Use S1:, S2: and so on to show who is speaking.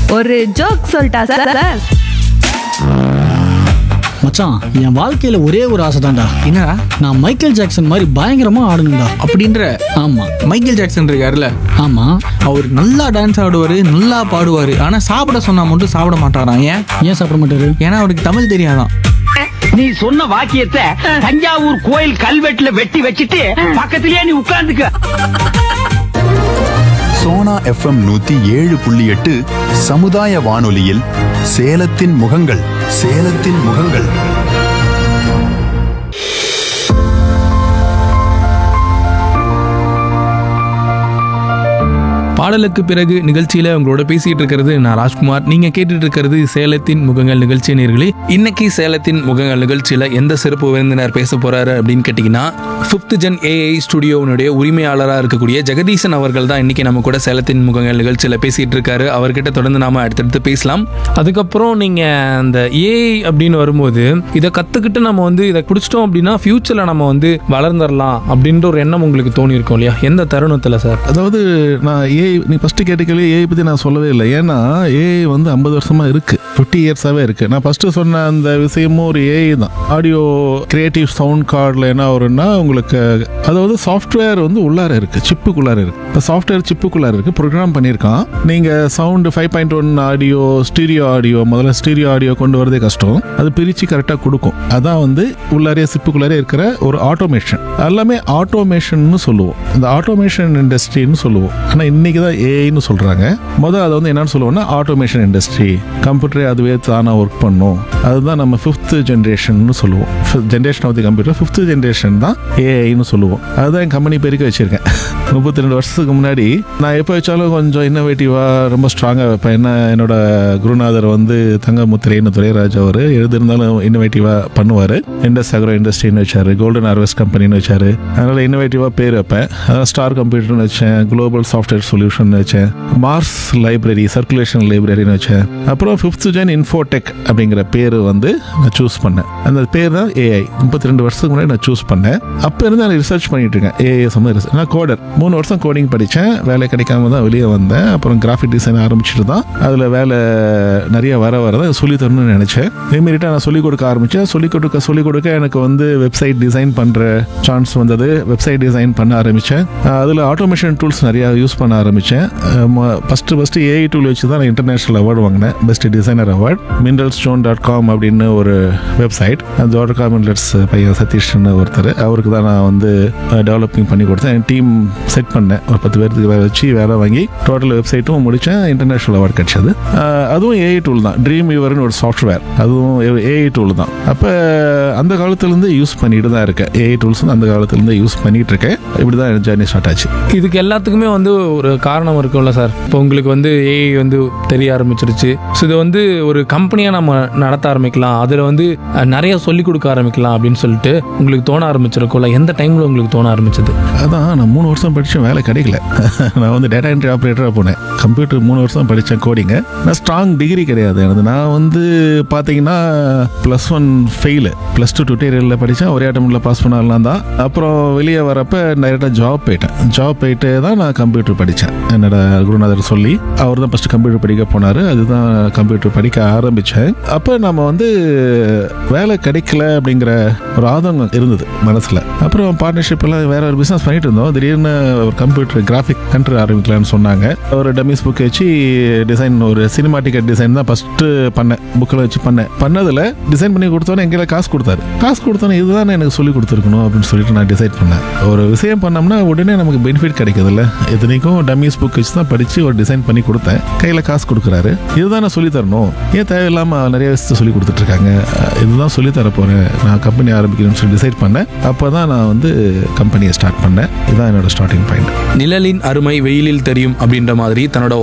S1: ஒரு ஜோக் சொல்லிட்டா sir sir
S2: மச்சான் என் வாழ்க்கையில ஒரே ஒரு ஆசை தான்டா
S3: என்னடா
S2: நான் மைக்கேல் ஜாக்சன் மாதிரி பயங்கரமா ஆடணும்டா
S3: அப்படின்ற
S2: ஆமா
S3: மைக்கேல் ஜாக்சன் இருக்காருல்ல
S2: ஆமா
S3: அவர் நல்லா டான்ஸ் ஆடுவார் நல்லா பாடுவார் ஆனால் சாப்பிட சொன்னா மட்டும் சாப்பிட மாட்டாராம் ஏன்
S2: ஏன் சாப்பிட மாட்டாரு
S3: ஏன்னா அவருக்கு தமிழ் தெரியாதான்
S4: நீ சொன்ன வாக்கியத்தை தஞ்சாவூர் கோயில் கல்வெட்டுல வெட்டி வச்சிட்டு பக்கத்திலேயே நீ உட்கார்ந்துக்க
S5: சோனா எஃப்எம் நூத்தி ஏழு புள்ளி எட்டு சமுதாய வானொலியில் சேலத்தின் முகங்கள் சேலத்தின் முகங்கள்
S6: பாடலுக்கு பிறகு நிகழ்ச்சியில உங்களோட பேசிட்டு இருக்கிறது நான் ராஜ்குமார் நீங்க கேட்டுட்டு இருக்கிறது சேலத்தின் முகங்கள் நிகழ்ச்சி நேர்களே இன்னைக்கு சேலத்தின் முகங்கள் நிகழ்ச்சியில எந்த சிறப்பு விருந்தினர் பேச போறாரு அப்படின்னு கேட்டீங்கன்னா ஃபிஃப்த் ஜென் ஏஐ ஸ்டுடியோனுடைய உரிமையாளராக இருக்கக்கூடிய ஜெகதீசன் அவர்கள் தான் இன்னைக்கு நம்ம கூட சேலத்தின் முகங்கள் நிகழ்ச்சியில பேசிட்டு இருக்காரு அவர்கிட்ட தொடர்ந்து நாம அடுத்தடுத்து பேசலாம் அதுக்கப்புறம் நீங்க அந்த ஏஐ அப்படின்னு வரும்போது இதை கத்துக்கிட்டு நம்ம வந்து இதை பிடிச்சிட்டோம் அப்படின்னா ஃபியூச்சர்ல நம்ம வந்து வளர்ந்துடலாம் அப்படின்ற ஒரு எண்ணம் உங்களுக்கு தோணி இருக்கும் இல்லையா எந்த தருணத்துல சார்
S7: அதாவது நான் ஏஐ நீ ஃபஸ்ட்டு கேட்டக்கலே ஏஐ பற்றி நான் சொல்லவே இல்லை ஏன்னா ஏஐ வந்து ஐம்பது வருஷமாக இருக்குது ஃபிஃப்டி இயர்ஸாகவே இருக்குது நான் ஃபஸ்ட்டு சொன்ன அந்த விஷயமும் ஒரு ஏஐ தான் ஆடியோ கிரியேட்டிவ் சவுண்ட் கார்டில் என்ன வரும்னா உங்களுக்கு அதாவது சாஃப்ட்வேர் வந்து உள்ளார இருக்குது சிப்புக்குள்ளார இருக்குது இப்போ சாஃப்ட்வேர் சிப்புக்குள்ளார இருக்குது ப்ரோக்ராம் பண்ணியிருக்கான் நீங்கள் sound five point one audio stereo audio முதல்ல ஸ்டீரியோ ஆடியோ கொண்டு வரதே கஷ்டம் அது பிரித்து கரெக்டாக கொடுக்கும் அதான் வந்து உள்ளாரே சிப்புக்குள்ளாரே இருக்கிற ஒரு ஆட்டோமேஷன் எல்லாமே ஆட்டோமேஷன்னு சொல்லுவோம் இந்த ஆட்டோமேஷன் இண்டஸ்ட்ரின்னு சொல்லுவோம் ஆனால் இன்னைக்கு தான் ஏஐன்னு சொல்கிறாங்க முதல் அதை வந்து என்னன்னு சொல்லுவோம்னா ஆட்டோமேஷன் இண்டஸ்ட்ரி கம்ப்யூட்டரே அதுவே தானாக ஒர்க் பண்ணும் அதுதான் நம்ம ஃபிஃப்த் ஜென்ரேஷன்னு சொல்லுவோம் generation of the computer fifth generation தான் ஏஐன்னு சொல்லுவோம் அதுதான் என் கம்பெனி பெருக்க வச்சிருக்கேன் முப்பத்தி ரெண்டு வருஷத்துக்கு முன்னாடி நான் எப்போ வச்சாலும் கொஞ்சம் இன்னோவேட்டிவாக ரொம்ப ஸ்ட்ராங்காக வைப்பேன் என்ன என்னோட குருநாதர் வந்து தங்கமுத்திரைன்னு துரைராஜ் அவர் எழுதிருந்தாலும் இன்னோவேட்டிவாக பண்ணுவார் இண்டஸ் அக்ரோ இண்டஸ்ட்ரின்னு வச்சார் கோல்டன் ஹார்வெஸ்ட் கம்பெனின்னு வச்சார் அதனால் இன்னோவேட்டிவாக பேர் வைப்பேன் அதான் ஸ்டார் கம்ப்யூட்டர்னு வச்சேன் குளோபல் சாஃப்ட்வேர் சொல்யூஷன் வச்சேன் மார்ஸ் லைப்ரரி சர்க்குலேஷன் லைப்ரரின்னு வச்சேன் அப்புறம் ஃபிஃப்த் ஜென் இன்ஃபோடெக் அப்படிங்கிற பேர் வந்து நான் சூஸ் பண்ணேன் அந்த பேர் தான் ஏஐ முப்பத்தி ரெண்டு வருஷத்துக்கு முன்னாடி நான் சூஸ் பண்ணேன் அப்போ இருந்து நான் ரிசர்ச் பண்ணிட்டு இருக்கேன் ஏஐ சம்மந்த நான் கோடர் மூணு வருஷம் கோடிங் படித்தேன் வேலை கிடைக்காம தான் வெளியே வந்தேன் அப்புறம் கிராஃபிக் டிசைன் ஆரம்பிச்சுட்டு தான் அதில் வேலை நிறைய வர வர தான் சொல்லி தரணும்னு நினச்சேன் இமீடியட்டாக நான் சொல்லிக் கொடுக்க ஆரம்பித்தேன் சொல்லிக் கொடுக்க சொல்லிக் கொடுக்க எனக்கு வந்து வெப்சைட் டிசைன் பண்ணுற சான்ஸ் வந்தது வெப்சைட் டிசைன் பண்ண ஆரம்பித்தேன் அதில் ஆட்டோமேஷன் டூல்ஸ் நிறையா யூஸ் பண்ண ஆரம்பித்தேன் ஃபஸ்ட்டு ஃபஸ்ட்டு ஏஐ டூல் வச்சு தான் நான் இன்டர்நேஷனல் அவார்டு வாங்கினேன் best designer award mineral stone dot com அப்படின்னு ஒரு வெப்சைட் அந்த டாட் காம் மினரல்ஸ் பையன் சதீஷ்னு ஒருத்தர் அவருக்கு தான் நான் வந்து டெவலப்பிங் பண்ணி கொடுத்தேன் என் டீம் செட் பண்ணேன் ஒரு பத்து பேருக்கு வேலை வச்சு வேலை வாங்கி டோட்டல் வெப்சைட்டும் முடித்தேன் இன்டர்நேஷனல் அவார்டு கிடைச்சது அஹ் அதுவும் ஏஐ டூல் தான் ட்ரீம் யூவர்னு ஒரு சாஃப்ட்வேர் அதுவும் ஏஐ டூல் தான் அப்போ அந்த காலத்துலேருந்து யூஸ் பண்ணிட்டு தான் இருக்கேன் ஏஐ டூல்ஸ் அந்த காலத்துலேருந்து யூஸ் பண்ணிட்டு இருக்கேன் இப்படி தான் என் ஜேர்னி ஸ்டார்ட் ஆச்சு
S6: இதுக்கு எல்லாத்துக்குமே வந்து ஒரு காரணம் இருக்கும்ல சார் இப்போ உங்களுக்கு வந்து ஏஐ வந்து தெரிய ஆரம்பிச்சிருச்சு ஸோ இது வந்து ஒரு கம்பெனியாக நம்ம நடத்த ஆரம்பிக்கலாம் அதில் வந்து அஹ், நிறைய சொல்லிக் கொடுக்க ஆரம்பிக்கலாம் அப்படின்னு சொல்லிட்டு உங்களுக்கு தோண ஆரம்பிச்சிருக்கும்ல எந்த டைமில் உங்களுக்கு தோண ஆரம்பிச்சது
S7: அதான் நான் மூணு வருஷம் படித்தேன் வேலை கிடைக்கல நான் வந்து டேட்டா என்ட்ரி ஆப்ரேட்டராக போனேன் கம்ப்யூட்டர் மூணு வருஷம் படித்தேன் கோடிங்க நான் ஸ்ட்ராங் டிகிரி கிடையாது எனது நான் வந்து பார்த்தீங்கன்னா plus one fail plus two டுட்டோரியலில் படித்தேன் ஒரே அட்டம்ல பாஸ் பண்ணலாம் தான் அப்புறம் வெளியே வரப்போ டைரெக்டாக ஜாப் போயிட்டேன் ஜாப் போயிட்டு தான் நான் கம்ப்யூட்டர் படித்தேன் என்னோட குருநாதர் சொல்லி அவர் தான் ஃபஸ்ட்டு கம்ப்யூட்டர் படிக்க போனார் அதுதான் கம்ப்யூட்டர் படிக்க ஆரம்பித்தேன் அப்போ நம்ம வந்து வேலை கிடைக்கல அப்படிங்கிற ஒரு ஆதங்கம் இருந்தது மனசில் அப்புறம் பார்ட்னர்ஷிப் எல்லாம் வேற ஒரு பிஸ்னஸ் பண்ணிட்டு இருந்தோம் திடீர்னு ஒரு கம்ப்யூட்டர் கிராஃபிக் கண்ட்ரி ஆரம்பிக்கலாம்னு சொன்னாங்க ஒரு டமிஸ் புக் வச்சு டிசைன் ஒரு சினிமாட்டிக் டிசைன் தான் ஃபஸ்ட்டு பண்ணேன் புக்கில் வச்சு பண்ணேன் பண்ணதில் டிசைன் பண்ணி கொடுத்தோன்னே எங்களை காசு கொடுத்தாரு காசு கொடுத்தோன்னே இதுதான் எனக்கு சொல்லி கொடுத்துருக்கணும் அப்படின்னு சொல்லிட்டு நான் டிசைட் பண்ணேன் ஒரு விஷயம் பண்ணோம்னா உடனே நமக்கு பெனிஃபிட் கிடைக்குதுல்ல இத்தனைக்கும் டம்மிஸ் புக் வச்சு தான் படித்து ஒரு டிசைன் பண்ணி கொடுத்தேன் கையில் காசு கொடுக்குறாரு இதுதான் நான் சொல்லி தரணும் ஏன் தேவையில்லாமல் நிறைய விஷயத்தை சொல்லி கொடுத்துட்ருக்காங்க இதுதான் சொல்லி தர போகிறேன் நான் கம்பெனி ஆரம்பிக்கணும்னு சொல்லி டிசைட் பண்ணேன் அப்போ தான் நான் வந்து கம்பெனியை ஸ்டார்ட் பண்ணேன் இதுதான் என்னோட ஸ்டார்டிங் பாயிண்ட்
S6: நிழலின் அருமை வெயிலில் தெரியும் அப்படின்ற மாதிரி தன்னோட